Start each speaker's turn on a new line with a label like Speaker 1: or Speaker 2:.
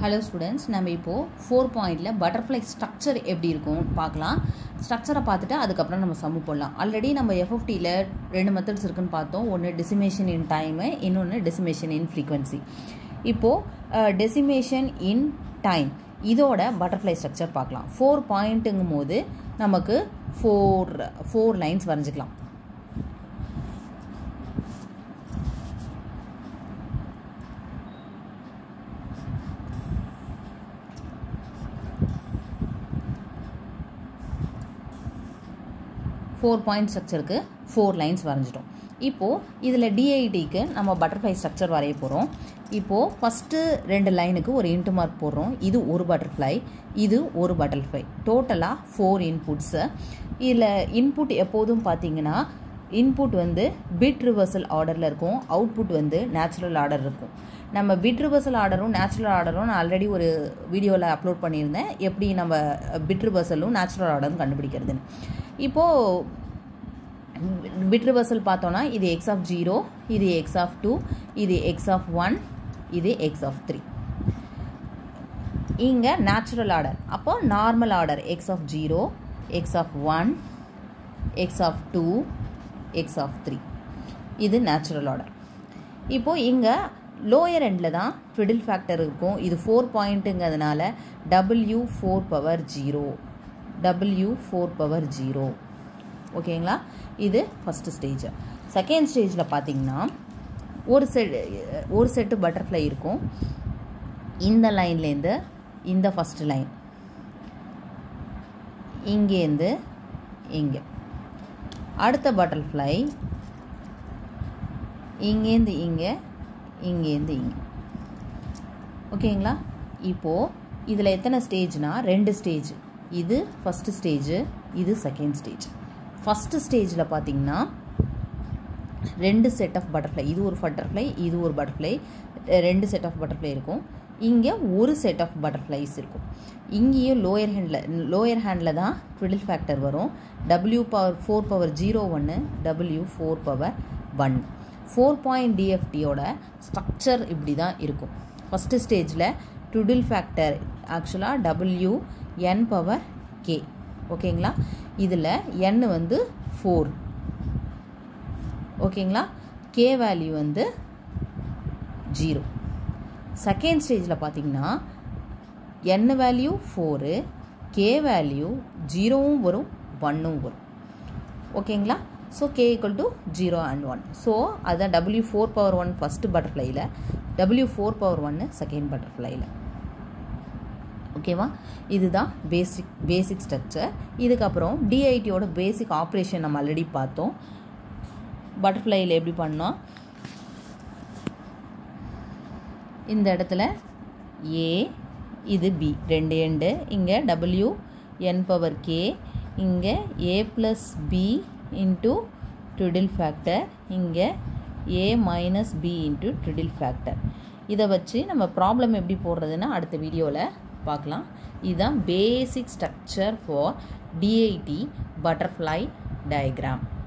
Speaker 1: hello students நம்ம இப்போது four பாயிண்டில் பட்டர்ஃப்ளை ஸ்ட்ரக்சர் எப்படி இருக்கும் பார்க்கலாம் ஸ்ட்ரக்சரை பார்த்துட்டு அதுக்கப்புறம் நம்ம சம்மு போடலாம் ஆல்ரெடி நம்ம எஃப்எஃப்டியில் ரெண்டு மெத்தட்ஸ் இருக்குன்னு பார்த்தோம் ஒன்று டெசிமேஷன் இன் டைமு இன்னொன்று டெசிமேஷன் இன் ஃப்ரீக்வன்சி இப்போது டெசிமேஷன் இன் டைம் இதோட பட்டர்ஃப்ளை ஸ்ட்ரக்சர் பார்க்கலாம் ஃபோர் பாயிண்ட்டுங்கும் போது நமக்கு ஃபோர் ஃபோர் லைன்ஸ் வரைஞ்சிக்கலாம் ஃபோர் பாயிண்ட் ஸ்ட்ரக்சருக்கு ஃபோர் லைன்ஸ் வரைஞ்சிட்டோம் இப்போது இதில் டிஐடிக்கு நம்ம பட்டர்ஃப்ளை ஸ்ட்ரக்சர் வரைய போகிறோம் இப்போது ஃபஸ்ட்டு ரெண்டு லைனுக்கு ஒரு இன்ட்டு மார்க் போடுறோம் இது ஒரு பட்டர்ஃப்ளை இது ஒரு பட்டர்ஃப்ளை டோட்டலாக ஃபோர் இன்புட்ஸு இதில் இன்புட் எப்போதும் பார்த்தீங்கன்னா இன்புட் வந்து பிட் ரிவர்சல் ஆர்டரில் இருக்கும் அவுட்புட் வந்து நேச்சுரல் ஆர்டர் இருக்கும் நம்ம பிட் ரிவர்சல் ஆர்டரும் நேச்சுரல் ஆர்டரும் நான் ஆல்ரெடி ஒரு வீடியோவில் அப்லோட் பண்ணியிருந்தேன் எப்படி நம்ம பிட் ரிவர்சலும் நேச்சுரல் ஆர்டரும் கண்டுபிடிக்கிறதுன்னு இப்போது பிட் ரிவர்சல் பார்த்தோன்னா இது எக்ஸ் ஆஃப் ஜீரோ இது எக்ஸ் ஆஃப் டூ இது எக்ஸ் ஆஃப் ஒன் இது எக்ஸ் ஆஃப் த்ரீ இங்கே நேச்சுரல் ஆர்டர் அப்போ normal order x of zero x of one x of two x of three இது நேச்சுரல் ஆர்டர் இப்போது இங்கே லோயர் எண்டில் தான் ட்விடில் ஃபேக்டர் இருக்கும் இது ஃபோர் பாயிண்ட்டுங்கிறதுனால W four power zero W four power zero ஓகேங்களா இது ஃபஸ்ட்டு ஸ்டேஜ் செகண்ட் ஸ்டேஜில் பார்த்தீங்கன்னா ஒரு செட் ஒரு செட்டு பட்டர்ஃப்ளை இருக்கும் இந்த லைன்லேருந்து இந்த ஃபஸ்ட்டு லைன் இங்கேருந்து இங்கே அடுத்த பட்டர்ஃப்ளை இங்கேருந்து இங்கே இங்கேருந்து இங்கே ஓகேங்களா இப்போது இதில் எத்தனை ஸ்டேஜ்னால் ரெண்டு ஸ்டேஜ் இது ஃபஸ்ட்டு ஸ்டேஜு இது செகண்ட் ஸ்டேஜ் ஃபஸ்ட்டு ஸ்டேஜில் பார்த்தீங்கன்னா ரெண்டு செட் ஆஃப் பட்டர்ஃப்ளை இது ஒரு பட்டர்ஃப்ளை இது ஒரு பட்டர்ஃப்ளை ரெண்டு செட் ஆஃப் பட்டர்ஃப்ளை இருக்கும் இங்கே ஒரு செட் ஆஃப் பட்டர்ஃப்ளைஸ் இருக்கும் இங்கேயும் லோயர் ஹேண்டில் லோயர் ஹேண்டில் தான் ட்விடில் ஃபேக்டர் வரும் W power four power zero ஒன்று W four power one four point டிஎஃப்டியோட ஸ்ட்ரக்சர் இப்படி தான் இருக்கும் ஃபஸ்ட்டு ஸ்டேஜில் ட்விடில் ஃபேக்டர் ஆக்சுவலாக டபிள்யூ என் பவர் கே ஓகேங்களா இதில் என் வந்து ஃபோர் ஓகேங்களா கே வேல்யூ வந்து ஜீரோ செகண்ட் ஸ்டேஜில் பார்த்தீங்கன்னா N value four K value ஜீரோவும் வரும் ஒன்னும் வரும் ஓகேங்களா so K equal to zero and one so அதுதான் W four power one first பட்டர்ஃப்ளையில் W four power ஒன்று செகண்ட் பட்டர்ஃப்ளையில் ஓகேவா இதுதான் பேசிக் பேசிக் ஸ்ட்ரக்சர் இதுக்கப்புறம் டிஐடியோட பேசிக் ஆப்ரேஷன் நம்ம ஆல்ரெடி பார்த்தோம் பட்டர்ஃப்ளையில் எப்படி பண்ணோம் இந்த இடத்துல ஏ இது பி ரெண்டு எண்டு இங்கே டபிள்யூ என் பவர் கே இங்கே A plus B into twiddle factor இங்கே A minus B into twiddle factor இதை வச்சு நம்ம ப்ராப்ளம் எப்படி போடுறதுன்னா அடுத்த வீடியோவில் பார்க்கலாம் இதுதான் basic structure for DIT butterfly diagram